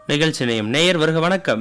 நிகழ்ச்சி நேயம் நேயர் வருக வணக்கம்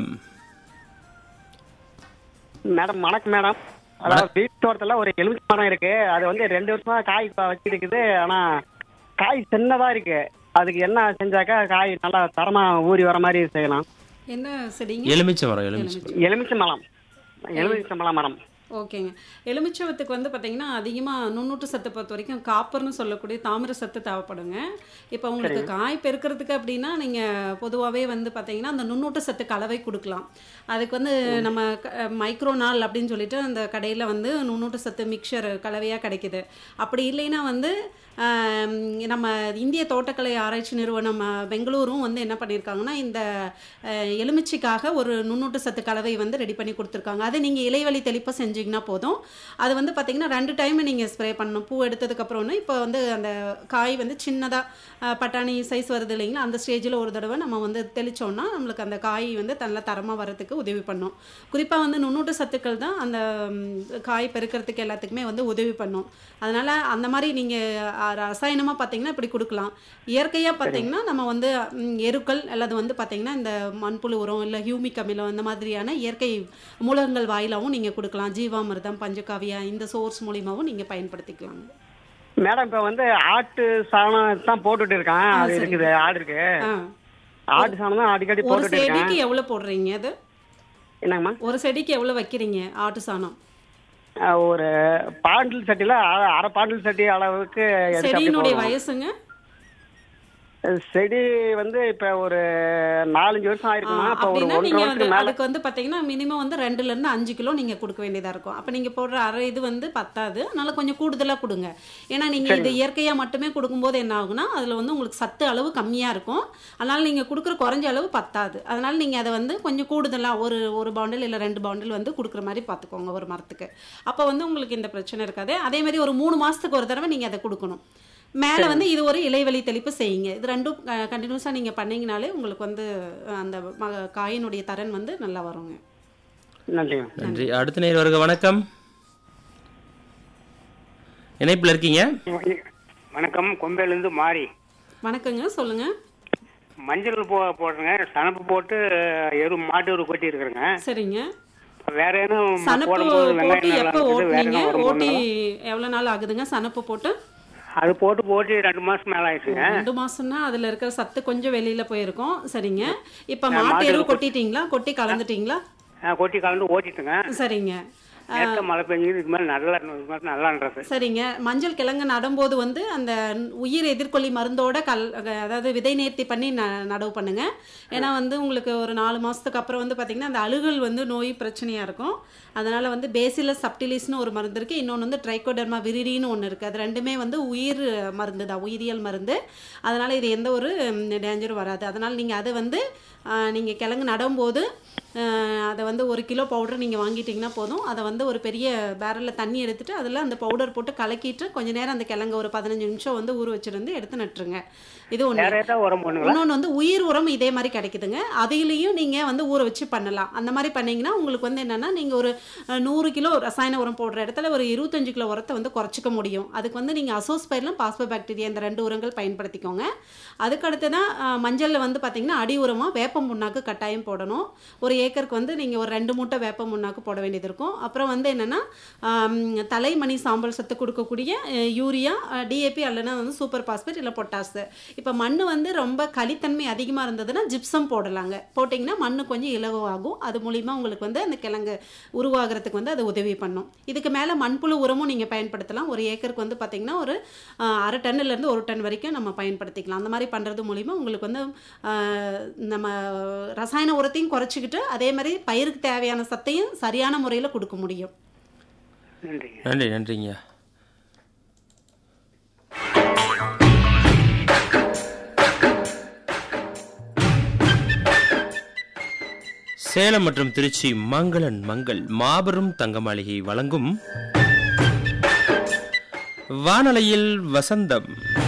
மேடம் வணக்கம் மேடம் அதாவது வீட்டு தோட்டத்துல ஒரு எலுமிச்சை மரம் இருக்கு அது வந்து ரெண்டு வருஷமா காய் இப்ப வச்சிருக்குது ஆனா காய் சின்னதா இருக்கு அதுக்கு என்ன செஞ்சாக்கா காய் நல்லா தரமா ஊறி வர மாதிரி செய்யலாம் என்ன செடிங்க எலுமிச்சை மரம் எலுமிச்சை எலுமிச்சை மரம் எலுமிச்சை மரம் மரம் ஓகேங்க எலுமிச்சவத்துக்கு வந்து பார்த்தீங்கன்னா அதிகமாக நுண்ணூட்டு சத்தை பொறுத்த வரைக்கும் காப்பர்னு சொல்லக்கூடிய தாமிர சத்து தேவைப்படுங்க இப்போ உங்களுக்கு காய் பெருக்கிறதுக்கு அப்படின்னா நீங்கள் பொதுவாகவே வந்து பார்த்தீங்கன்னா அந்த நுண்ணூட்ட சத்து கலவை கொடுக்கலாம் அதுக்கு வந்து நம்ம மைக்ரோ நாள் அப்படின்னு சொல்லிட்டு அந்த கடையில் வந்து நுண்ணூட்ட சத்து மிக்சர் கலவையாக கிடைக்குது அப்படி இல்லைன்னா வந்து ஆம், நம்ம இந்திய தோட்டக்கலை ஆராய்ச்சி நிறுவனம் அஹ், பெங்களூரும் வந்து என்ன பண்ணியிருக்காங்கன்னா இந்த அஹ், எலுமிச்சைக்காக ஒரு நுண்ணூட்ட சத்து கலவை வந்து ரெடி பண்ணி கொடுத்துருக்காங்க அதை நீங்கள் இலைவழி தெளிப்பாக செஞ்சீங்கன்னா போதும் அது வந்து பார்த்தீங்கன்னா ரெண்டு டைம் நீங்கள் ஸ்ப்ரே பண்ணணும் பூ எடுத்ததுக்கப்புறம்னு இப்போ வந்து அந்த காய் வந்து சின்னதாக பட்டாணி சைஸ் வருது இல்லைங்களா அந்த ஸ்டேஜில் ஒரு தடவை நம்ம வந்து தெளிச்சோம்னா நம்மளுக்கு அந்த காய் வந்து நல்ல தரமாக வரதுக்கு உதவி பண்ணும் குறிப்பாக வந்து நுண்ணூட்ட சத்துக்கள் தான் அந்த ம், காய் பெருக்கிறதுக்கு எல்லாத்துக்குமே வந்து உதவி பண்ணும் அதனால் அந்த மாதிரி நீங்கள் ரசாயனமாக பார்த்தீங்கன்னா இப்படி கொடுக்கலாம் இயற்கையாக பார்த்தீங்கன்னா நம்ம வந்து ம், எருக்கள் அல்லது வந்து பார்த்தீங்கன்னா இந்த மண்புழு உரம் இல்லை ஹியூமிக் அமிலம் இந்த மாதிரியான இயற்கை மூலகங்கள் வாயிலாகவும் நீங்கள் கொடுக்கலாம் ஜீவாமிர்தம் பஞ்சகாவியா இந்த சோர்ஸ் மூலியமாகவும் நீங்கள் பயன்படுத்திக்கலாம் மேடம் இப்ப வந்து ஆட்டு சாணம் தான் போட்டுட்டு இருக்கான் அது சரி. இருக்குது ஆடு இருக்கு ஆ ஆட்டு சாணம் தான் அடிக்கடி ஒரு போட்டுட்டு இருக்கேன் செடிக்கு எவ்வளோ போடுறீங்க அது என்னங்கம்மா ஒரு செடிக்கு எவ்வளோ வைக்கிறீங்க ஆட்டு சாணம் அஹ் ஒரு பாண்டில் சட்டில அரை- அரை பாண்டில் சட்டி அளவுக்கு எடுத்து அப்படி செடியினுடைய போடுவோம். வயசுங்க செடி வந்து இப்ப ஒரு நாலஞ்சு வருஷம் ஆ, ஆயிருக்குமா இப்ப ஒரு அப்படின்னா ஒன்றரை நீங்க வந்து வருஷத்துக்கு மேல அதுக்கு வந்து பாத்தீங்கன்னா மினிமம் வந்து ரெண்டுல இருந்து அஞ்சு கிலோ நீங்க கொடுக்க வேண்டியதா இருக்கும் அப்ப நீங்க போடுற அரை இது வந்து பத்தாது அதனால கொஞ்சம் கூடுதலா கொடுங்க ஏன்னா நீங்க இது இயற்கையா மட்டுமே கொடுக்கும்போது என்ன ஆகும்னா அதுல வந்து உங்களுக்கு சத்து அளவு கம்மியா இருக்கும் அதனால நீங்க கொடுக்குற குறைஞ்ச அளவு பத்தாது அதனால நீங்க அதை வந்து கொஞ்சம் கூடுதலா ஒரு ஒரு பாண்டில் இல்ல ரெண்டு பாண்டில் வந்து கொடுக்குற மாதிரி பாத்துக்கோங்க ஒரு மரத்துக்கு அப்ப வந்து உங்களுக்கு இந்த பிரச்சனை இருக்காது அதே மாதிரி ஒரு மூணு மாசத்துக்கு ஒரு தடவை நீங்க அதை கொடுக்கணும் மேலே வந்து இது ஒரு இலைவழி தெளிப்பு செய்யுங்க இது ரெண்டும் கண்டினியூஸாக நீங்கள் பண்ணீங்கனாலே உங்களுக்கு வந்து அஹ், அந்த ம- காயினுடைய தரன் வந்து நல்லா வருங்க நன்றிங்க நன்றி அடுத்த நேயர் வருக வணக்கம் இணைப்பில் இருக்கீங்க வணக்கம் கொம்பையிலேருந்து மாறி வணக்கங்க சொல்லுங்க மஞ்சள் போ போடுறேங்க சனப்பு போட்டு எரு மாட்டு எரு கொட்டி இருக்கிறேங்க சரிங்க வேற எதுவும் சனப்பு போடும்போது போட்டு வெங்காயம் நல்லா எப்போ இருக்குது வேற ஓட்டுனீங்க என்ன வரும் ஓட்டி பண்ணுங்களா? எவ்வளோ நாள் ஆகுதுங்க சனப்பு போட்டு அது போட்டு போட்டு ரெண்டு மாசம் மேல ஆயிடுச்சுங்க ரெண்டு மாசம்னா அதுல இருக்கிற சத்து கொஞ்சம் வெளியில போயிருக்கும் சரிங்க இப்ப ஆ, மாட்டு மாட்டு எரு எரு கொட்டிட்டீங்களா கொட்டி கலந்துட்டீங்களா ஆ, கொட்டி கலந்து ஓட்டிட்டுங்க சரிங்க நேற்று மழை பெஞ்சது இதுக்கு மேலே நல்லா இது மாதிரி நல்லான்றது சரிங்க மஞ்சள் கிழங்கு நடும்போது வந்து அந்த உயிர் எதிர்கொல்லி மருந்தோட கல் அதாவது விதை நேர்த்தி பண்ணி ந நடவு பண்ணுங்க ஏன்னா வந்து உங்களுக்கு ஒரு நாலு மாதத்துக்கு அப்புறம் வந்து பார்த்திங்கன்னா அந்த அழுகல் வந்து நோய் பிரச்சனையாக இருக்கும் அதனால் வந்து பேசிலஸ் சப்டிலிஸ்னு ஒரு மருந்து இருக்குது இன்னொன்று வந்து ட்ரைகோடர்மா விரிடின்னு ஒன்று இருக்குது அது ரெண்டுமே வந்து உயிர் மருந்து தான் உயிரியல் மருந்து அதனால் இது எந்த ஒரு டேஞ்சரும் வராது அதனால் நீங்கள் அதை வந்து நீங்கள் கிழங்கு நடும்போது அஹ், அதை வந்து ஒரு கிலோ பவுடர் நீங்கள் வாங்கிட்டீங்கன்னா போதும் அதை வந்து ஒரு பெரிய பேரலில் தண்ணி எடுத்துட்டு அதில் அந்த பவுடர் போட்டு கலக்கிட்டு கொஞ்ச நேரம் அந்த கிழங்கு ஒரு பதினஞ்சு நிமிஷம் வந்து ஊற வச்சிருந்து எடுத்து நட்டுருங்க இது வேற ஒன்று ஏதாவது உரம் பண்ணுங்களா இன்னொன்று வந்து உயிர் உரம் இதே மாதிரி கிடைக்குதுங்க அதையிலையும் நீங்கள் வந்து ஊற வச்சு பண்ணலாம் அந்த மாதிரி பண்ணீங்கன்னா உங்களுக்கு வந்து என்னென்னா நீங்கள் ஒரு அஹ், நூறு கிலோ ரசாயன உரம் போடுற இடத்துல ஒரு இருபத்தஞ்சு கிலோ உரத்தை வந்து குறைச்சிக்க முடியும் அதுக்கு வந்து நீங்கள் அசோஸ்பைர்லாம் பாஸ்போ பாக்டீரியா இந்த ரெண்டு உரங்கள் பயன்படுத்திக்கோங்க அதுக்கு அடுத்து தான் மஞ்சளில் வந்து பார்த்தீங்கன்னா அடி உரமாக வேப்ப முன்னாக்கு கட்டாயம் போடணும் ஒரு ஏக்கருக்கு வந்து நீங்கள் ஒரு ரெண்டு மூட்டை வேப்ப முன்னாக்கு போட வேண்டியது இருக்கும் அப்புறம் வந்து என்னென்னா தலைமணி சாம்பல் சத்து கொடுக்கக்கூடிய அஹ், யூரியா டிஏபி அல்லனா வந்து சூப்பர் பாஸ்பேட் இல்லை பொட்டாஸ் இப்போ மண் வந்து ரொம்ப களித்தன்மை அதிகமாக இருந்ததுன்னா ஜிப்சம் போடலாங்க போட்டிங்கன்னா மண் கொஞ்சம் இலகுவாகும் அது மூலிமா உங்களுக்கு வந்து அந்த கிழங்கு உருவாகிறதுக்கு வந்து அது உதவி பண்ணும் இதுக்கு மேலே மண்புழு உரமும் நீங்கள் பயன்படுத்தலாம் ஒரு ஏக்கருக்கு வந்து பார்த்தீங்கன்னா ஒரு அஹ், அரை டன்னுலேருந்து ஒரு டன் வரைக்கும் நம்ம பயன்படுத்திக்கலாம் அந்த மாதிரி பண்ணுறது மூலிமா உங்களுக்கு வந்து அஹ், நம்ம ரசாயன உரத்தையும் குறைச்சிக்கிட்டு அதே மாதிரி பயிருக்கு தேவையான சத்தையும் சரியான முறையில் கொடுக்க முடியும் நன்றிங்க நன்றி நன்றிங்க சேலம் மற்றும் திருச்சி மங்களன் மங்கள் மாபெரும் தங்க மாளிகை வழங்கும் வானலையில் வசந்தம்